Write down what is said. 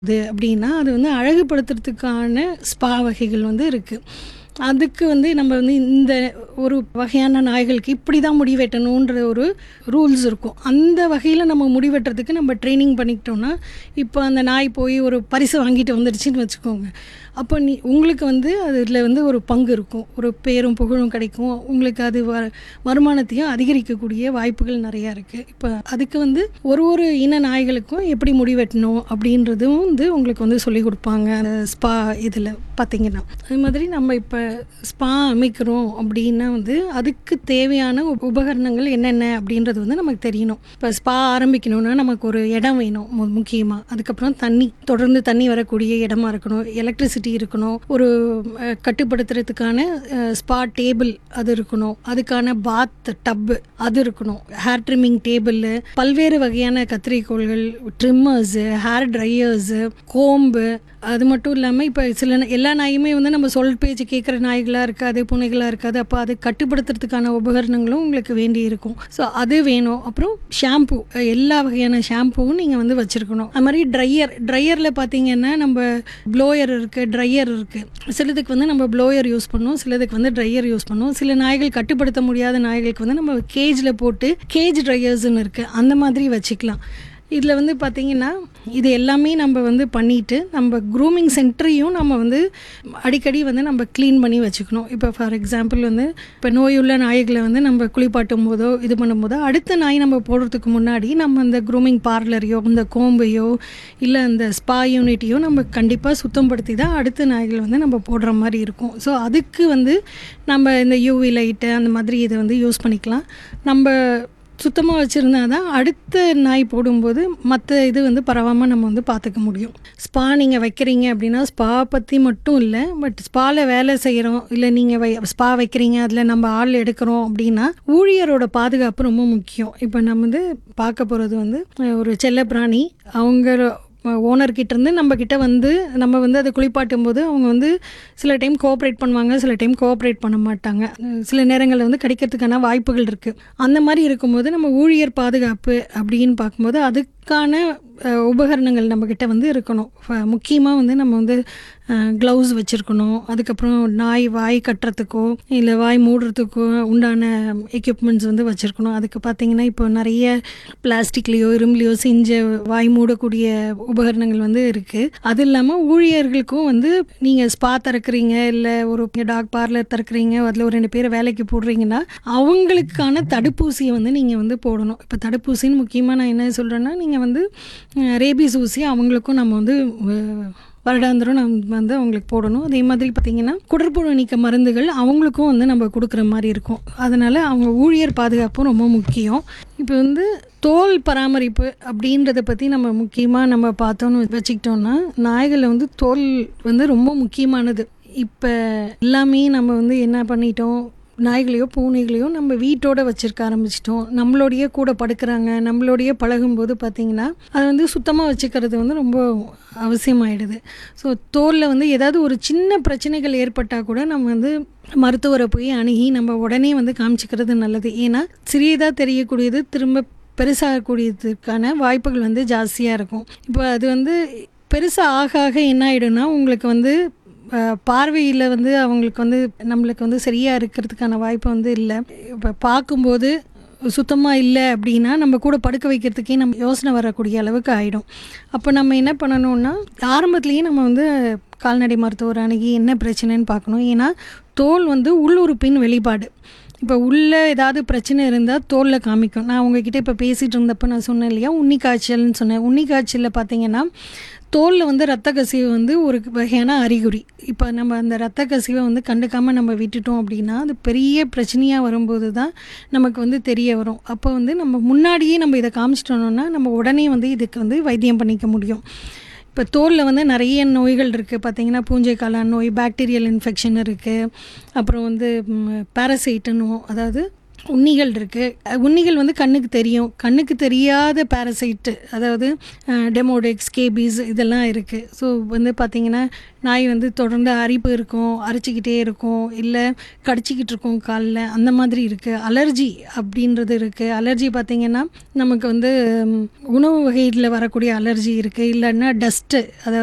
இது அப்படின்னா அது வந்து அழகுபடுத்துறதுக்கான ஸ்பா வகைகள் வந்து இருக்குது அதுக்கு வந்து நம்ம வந்து இந்த ஒரு வகையான நாய்களுக்கு இப்படி தான் முடி வெட்டணுன்ற ஒரு ரூல்ஸ் இருக்கும் அந்த வகையில் நம்ம முடி வெட்டுறதுக்கு நம்ம ட்ரைனிங் பண்ணிக்கிட்டோம்னா இப்போ அந்த நாய் போய் ஒரு பரிசு வாங்கிட்டு வந்துடுச்சுன்னு வச்சுக்கோங்க அப்போ நீ உங்களுக்கு வந்து அதில் வந்து ஒரு பங்கு இருக்கும் ஒரு பேரும் புகழும் கிடைக்கும் உங்களுக்கு அது வ வருமானத்தையும் அதிகரிக்கக்கூடிய வாய்ப்புகள் நிறையா இருக்குது இப்போ அதுக்கு வந்து ஒரு ஒரு இன நாய்களுக்கும் எப்படி முடி வெட்டணும் அப்படின்றதும் வந்து உங்களுக்கு வந்து சொல்லிக் கொடுப்பாங்க அந்த ஸ்பா இதில் பார்த்தீங்கன்னா அது மாதிரி நம்ம இப்போ ஸ்பா அமைக்கிறோம் அப்படின்னா வந்து அதுக்கு தேவையான உப- உபகரணங்கள் என்னென்ன அப்படின்றது வந்து நமக்கு தெரியணும் இப்போ ஸ்பா ஆரம்பிக்கணும்னா நமக்கு ஒரு இடம் வேணும் மு- முக்கியமாக அதுக்கப்புறம் தண்ணி தொடர்ந்து தண்ணி வரக்கூடிய இடமா இருக்கணும் எலக்ட்ரிசிட்டி இருக்கணும் ஒரு அஹ், கட்டுப்படுத்துறதுக்கான ஸ்பா டேபிள் அது இருக்கணும் அதுக்கான பாத் டப்பு அது இருக்கணும் ஹேர் ட்ரிம்மிங் டேபிள் பல்வேறு வகையான கத்திரிக்கோள்கள் ட்ரிம்மர்ஸு ஹேர் ட்ரையர்ஸு கோம்பு அது மட்டும் இல்லாமல் இப்போ சில நா- எல்லா நாயுமே வந்து நம்ம சொல் பேச்சு கேட்குற நாய்களாக இருக்காது பூனைகளாக இருக்காது அப்போ அது கட்டுப்படுத்துறதுக்கான உபகரணங்களும் உங்களுக்கு வேண்டி இருக்கும் ஸோ அது வேணும் அப்புறம் ஷாம்பு எல்லா வகையான ஷாம்புவும் நீங்கள் வந்து வச்சுருக்கணும் அது மாதிரி ட்ரையர் ட்ரையரில் பார்த்தீங்கன்னா நம்ம ப்ளோயர் இருக்குது ட்ரையர் இருக்குது சிலதுக்கு வந்து நம்ம ப்ளோயர் யூஸ் பண்ணுவோம் சிலதுக்கு வந்து ட்ரையர் யூஸ் பண்ணுவோம் சில நாய்கள் கட்டுப்படுத்த முடியாத நாய்களுக்கு வந்து நம்ம கேஜில் போட்டு கேஜ் ட்ரையர்ஸ்னு இருக்குது அந்த மாதிரி வச்சுக்கலாம் இதில் வந்து பார்த்திங்கன்னா இது எல்லாமே நம்ம வந்து பண்ணிட்டு நம்ம க்ரூமிங் சென்டரையும் நம்ம வந்து அடிக்கடி வந்து நம்ம க்ளீன் பண்ணி வச்சுக்கணும் இப்போ ஃபார் எக்ஸாம்பிள் வந்து இப்போ நோயுள்ள நாய்களை வந்து நம்ம குளிப்பாட்டும் போதோ இது பண்ணும்போதோ அடுத்த நாய் நம்ம போடுறதுக்கு முன்னாடி நம்ம அந்த க்ரூமிங் பார்லரையோ இந்த கோம்பையோ இல்லை அந்த ஸ்பா யூனிட்டையோ நம்ம கண்டிப்பாக சுத்தப்படுத்தி தான் அடுத்த நாய்கள் வந்து நம்ம போடுற மாதிரி இருக்கும் ஸோ அதுக்கு வந்து நம்ம இந்த யூவி லைட்டு அந்த மாதிரி இதை வந்து யூஸ் பண்ணிக்கலாம் நம்ம சுத்தமாக வச்சுருந்தா தான் அடுத்த நாய் போடும்போது மற்ற இது வந்து பரவாமல் நம்ம வந்து பார்த்துக்க முடியும் ஸ்பா நீங்கள் வைக்கிறீங்க அப்படின்னா ஸ்பா பற்றி மட்டும் இல்லை பட் ஸ்பாவில் வேலை செய்கிறோம் இல்லை நீங்கள் வை ஸ்பா வைக்கிறீங்க அதில் நம்ம ஆள் எடுக்கிறோம் அப்படின்னா ஊழியரோட பாதுகாப்பு ரொம்ப முக்கியம் இப்போ நம்ம வந்து பார்க்க போகிறது வந்து அஹ், ஒரு செல்லப்பிராணி அவங்க ஓனர்கிட்ட இருந்து நம்ம கிட்ட வந்து நம்ம வந்து அதை குளிப்பாட்டும் போது அவங்க வந்து சில டைம் கோஆப்ரேட் பண்ணுவாங்க சில டைம் கோஆப்ரேட் பண்ண மாட்டாங்க அஹ் சில நேரங்களில் வந்து கிடைக்கிறதுக்கான வாய்ப்புகள் இருக்குது அந்த மாதிரி இருக்கும்போது நம்ம ஊழியர் பாதுகாப்பு அப்படின்னு பார்க்கும்போது அதுக்கான அஹ், உபகரணங்கள் நம்மக்கிட்ட வந்து இருக்கணும் முக்கியமாக வந்து நம்ம வந்து க்ளவுஸ் வச்சுருக்கணும் அதுக்கப்புறம் நாய் வாய் கட்டுறதுக்கோ இல்லை வாய் மூடுறதுக்கோ உண்டான எக்யூப்மெண்ட்ஸ் வந்து வச்சுருக்கணும் அதுக்கு பார்த்தீங்கன்னா இப்போ நிறைய பிளாஸ்டிக்லேயோ இரும்புலையோ செஞ்ச வாய் மூடக்கூடிய உபகரணங்கள் வந்து இருக்குது அது இல்லாமல் ஊழியர்களுக்கும் வந்து நீங்கள் ஸ்பா திறக்கிறீங்க இல்லை ஒரு டாக் பார்லர் திறக்கிறீங்க அதில் ஒரு ரெண்டு பேரை வேலைக்கு போடுறீங்கன்னா அவங்களுக்கான தடுப்பூசியை வந்து நீங்கள் வந்து போடணும் இப்போ தடுப்பூசின்னு முக்கியமாக நான் என்ன சொல்கிறேன்னா நீங்கள் வந்து ரேபிஸ் ஊசி அவங்களுக்கும் நம்ம வந்து அஹ், வருடாந்திரம் நம்ம வந்து அவங்களுக்கு போடணும் அதே மாதிரி பார்த்திங்கன்னா குடற்புழு நீக்க மருந்துகள் அவங்களுக்கும் வந்து நம்ம கொடுக்குற மாதிரி இருக்கும் அதனால் அவங்க ஊழியர் பாதுகாப்பும் ரொம்ப முக்கியம் இப்போ வந்து தோல் பராமரிப்பு அப்படின்றத பற்றி நம்ம முக்கியமாக நம்ம பார்த்தோன்னு வச்சுக்கிட்டோம்னா நாய்களில் வந்து தோல் வந்து ரொம்ப முக்கியமானது இப்போ எல்லாமே நம்ம வந்து என்ன பண்ணிட்டோம் நாய்களையோ பூனைகளையோ நம்ம வீட்டோட வச்சிருக்க ஆரம்பிச்சிட்டோம் நம்மளோடையே கூட படுக்கிறாங்க நம்மளோடையே பழகும்போது பார்த்திங்கன்னா அதை வந்து சுத்தமாக வச்சுக்கிறது வந்து ரொம்ப அவசியமாயிடுது ஸோ தோலில் வந்து ஏதாவது ஒரு சின்ன பிரச்சனைகள் ஏற்பட்டால் கூட நம்ம வந்து மருத்துவரை போய் அணுகி நம்ம உடனே வந்து காமிச்சிக்கிறது நல்லது ஏன்னா சிறியதாக தெரியக்கூடியது திரும்ப பெருசாகக்கூடியதுக்கான வாய்ப்புகள் வந்து ஜாஸ்தியாக இருக்கும் இப்போ அது வந்து பெருசாக ஆக ஆக என்ன ஆகிடும்னா உங்களுக்கு வந்து பார்வையில் வந்து அவங்களுக்கு வந்து நம்மளுக்கு வந்து சரியாக இருக்கிறதுக்கான வாய்ப்பு வந்து இல்லை இப்போ பார்க்கும்போது சுத்தமாக இல்லை அப்படின்னா நம்ம கூட படுக்க வைக்கிறதுக்கே நம்ம யோசனை வரக்கூடிய அளவுக்கு ஆகிடும் அப்போ நம்ம என்ன பண்ணணும்னா ஆரம்பத்துலேயே நம்ம வந்து கால்நடை மருத்துவர் அணுகி என்ன பிரச்சனைன்னு பார்க்கணும் ஏன்னா தோல் வந்து உள்ளுறுப்பின் வெளிப்பாடு இப்போ உள்ளே ஏதாவது பிரச்சனை இருந்தால் தோலில் காமிக்கும் நான் உங்ககிட்ட இப்போ பேசிகிட்டு இருந்தப்போ நான் சொன்னேன் இல்லையா உன்னி காய்ச்சல்னு சொன்னேன் உன்னி காய்ச்சலில் பார்த்தீங்கன்னா தோலில் வந்து ரத்த கசிவு வந்து ஒரு வகையான அறிகுறி இப்போ நம்ம அந்த ரத்த கசிவை வந்து கண்டுக்காமல் நம்ம விட்டுட்டோம் அப்படின்னா அது பெரிய பிரச்சனையாக வரும்போது தான் நமக்கு வந்து தெரிய வரும் அப்போ வந்து நம்ம முன்னாடியே நம்ம இதை காமிச்சிட்டோம்னா நம்ம உடனே வந்து இதுக்கு வந்து வைத்தியம் பண்ணிக்க முடியும் இப்போ தோலில் வந்து நிறைய நோய்கள் இருக்குது பார்த்தீங்கன்னா பூஞ்சை காளான் நோய் பாக்டீரியல் இன்ஃபெக்ஷன் இருக்குது அப்புறம் வந்து பேரசைட்டுன்னு அதாவது உண்ணிகள் இருக்குது உண்ணிகள் வந்து கண்ணுக்கு தெரியும் கண்ணுக்கு தெரியாத பேரசைட்டு அதாவது டெமோடெக்ஸ் கேபிஸ் இதெல்லாம் இருக்குது ஸோ வந்து பார்த்திங்கன்னா நாய் வந்து தொடர்ந்து அரிப்பு இருக்கும் அரிச்சிக்கிட்டே இருக்கும் இல்லை கடிச்சிக்கிட்டு இருக்கும் காலில் அந்த மாதிரி இருக்குது அலர்ஜி அப்படின்றது இருக்குது அலர்ஜி பார்த்திங்கன்னா நமக்கு வந்து ம், உணவு வகையில் வரக்கூடிய அலர்ஜி இருக்குது இல்லைன்னா டஸ்ட்டு அதாவது